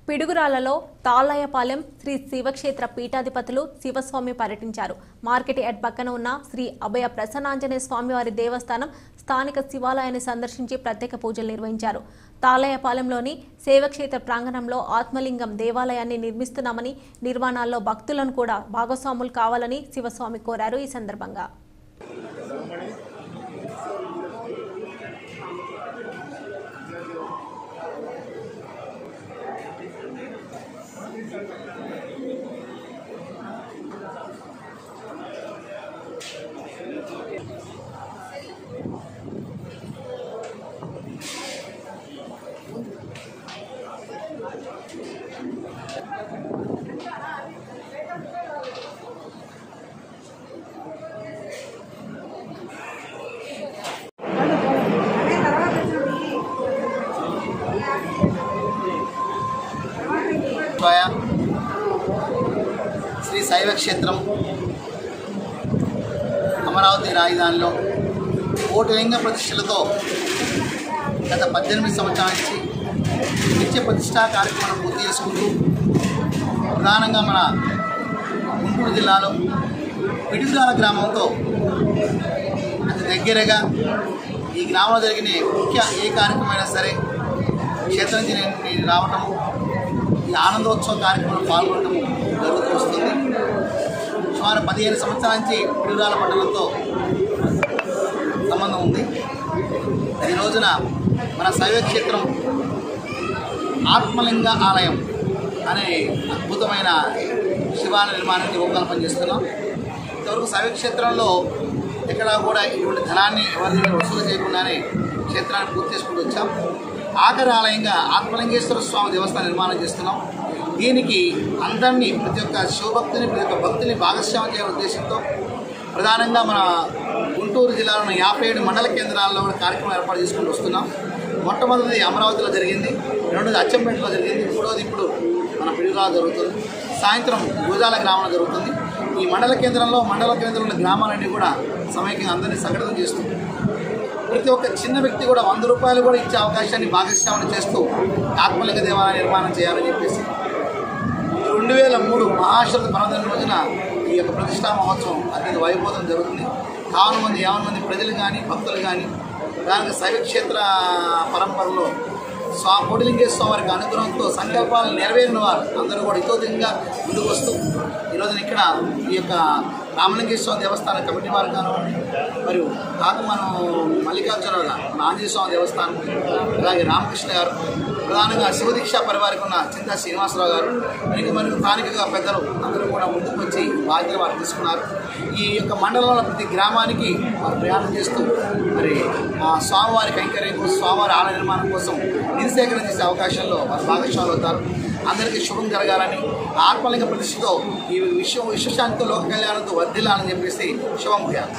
పిడుగురాలలో తాళాయపాలెం శ్రీ శివక్షేత్ర పీఠాధిపతులు శివస్వామి పర్యటించారు market yard పక్కన ఉన్న శ్రీ అభయ ప్రసన్నాంజనేయ స్వామివారి దేవస్థానం స్థానిక శివాలయాన్ని సందర్శించి ప్రత్యేక పూజలు నిర్వహించారు తాళాయపాలెంలోని శైవక్షేత్ర ప్రాంగణంలో ఆత్మలింగం దేవాలయాన్ని నిర్మిస్తున్నామని నిర్మాణాల్లో భక్తులను కూడా భాగస్వాములు కావాలని శివస్వామి కోరారు ఈ సందర్భంగా శివాయ శ్రీ శైవ క్షేత్రం అమరావతి రాజధానిలో కోటిలింగ ప్రతిష్టలతో గత పద్దెనిమిది సంవత్సరాల నుంచి నిత్య ప్రతిష్టా కార్యక్రమాన్ని పూర్తి చేసుకుంటూ ప్రధానంగా మన గుంటూరు జిల్లాలో పిడుగురాల గ్రామంతో అతి దగ్గరగా ఈ గ్రామంలో జరిగిన ముఖ్య ఏ కార్యక్రమమైనా సరే క్షేత్రం నుంచి నేను నేను రావటము ఈ ఆనందోత్సవ కార్యక్రమంలో పాల్గొనడం జరుగుతూ వస్తుంది సుమారు పదిహేను సంవత్సరాల నుంచి పిడుగురాల మండలంతో సంబంధం ఉంది ఈ రోజున మన శైవ క్షేత్రం ఆత్మలింగ ఆలయం అనే అద్భుతమైన శివాలయ నిర్మాణానికి రూపకల్పన చేస్తున్నాం ఇంతవరకు శైవ క్షేత్రంలో ఎక్కడా కూడా ఇటువంటి ధనాన్ని ఎవరి దగ్గర వసూలు చేయకుండానే క్షేత్రాన్ని పూర్తి చేసుకుంటూ వచ్చాం ఆఖరి ఆలయంగా ఆత్మలింగేశ్వర స్వామి దేవస్థానం నిర్మాణం చేస్తున్నాం దీనికి అందరినీ ప్రతి ఒక్క శివభక్తిని ప్రతి ఒక్క భక్తిని భాగస్వామ్యం చేయ ఉద్దేశంతో ప్రధానంగా మన గుంటూరు జిల్లాలో ఉన్న యాభై ఏడు మండల కేంద్రాల్లో కూడా కార్యక్రమం ఏర్పాటు చేసుకుంటూ వస్తున్నాం మొట్టమొదటిది అమరావతిలో జరిగింది రెండోది అచ్చంపేటలో జరిగింది మూడోది ఇప్పుడు మన పిడుగురాలో జరుగుతుంది సాయంత్రం గురజాల గ్రామంలో జరుగుతుంది ఈ మండల కేంద్రంలో మండల కేంద్రంలో ఉన్న గ్రామాలన్నీ కూడా సమైక్యంగా అందరినీ సంఘటన చేస్తూ ప్రతి ఒక్క చిన్న వ్యక్తి కూడా వంద రూపాయలు కూడా ఇచ్చే అవకాశాన్ని భాగస్వామ్యం చేస్తూ ఆత్మలింగ దేవాలయ నిర్మాణం చేయాలని చెప్పేసి రెండు వేల మూడు మహాశరత పర్వదిన రోజున ఈ యొక్క ప్రతిష్టా మహోత్సవం అత్యంత వైభవం జరుగుతుంది కావన మంది యావన మంది ప్రజలు కానీ భక్తులు కానీ దానికి శైవక్షేత్ర పరంపరలో స్వా కోటిలింగేశ్వర స్వామి వారికి అనుగ్రహంతో సంకల్పాలను నెరవేరిన వారు అందరూ కూడా ఇతోదికంగా ముందుకు వస్తూ ఈరోజున ఇక్కడ ఈ యొక్క రామలింగేశ్వర స్వామి దేవస్థానం కమిటీ వారు కానివ్వండి మరియు ఆత్మను మల్లికార్జున మన ఆంజనేయ స్వామి దేవస్థానం అలాగే రామకృష్ణ గారు ప్రధానంగా శివదీక్ష పరివారికి ఉన్న చింతా శ్రీనివాసరావు గారు ఇంకా మరియు స్థానికంగా పెద్దలు అందరూ కూడా ముందుకు వచ్చి బాధ్యత వారు తీసుకున్నారు ఈ యొక్క మండలంలో ప్రతి గ్రామానికి వారు ప్రయాణం చేస్తూ మరి ఆ స్వామివారి కైంకర్యం కోసం స్వామివారి ఆలయ నిర్మాణం కోసం నిధి సేకరణ చేసే అవకాశంలో వారు భాగస్వాములు అవుతారు అందరికీ శుభం జరగాలని ఆత్మలింగ ప్రతిష్టతో ఈ విశ్వ విశ్వశాంతితో లోక కళ్యాణంతో వర్ధిల్లాలని చెప్పేసి శుభం భూయాలి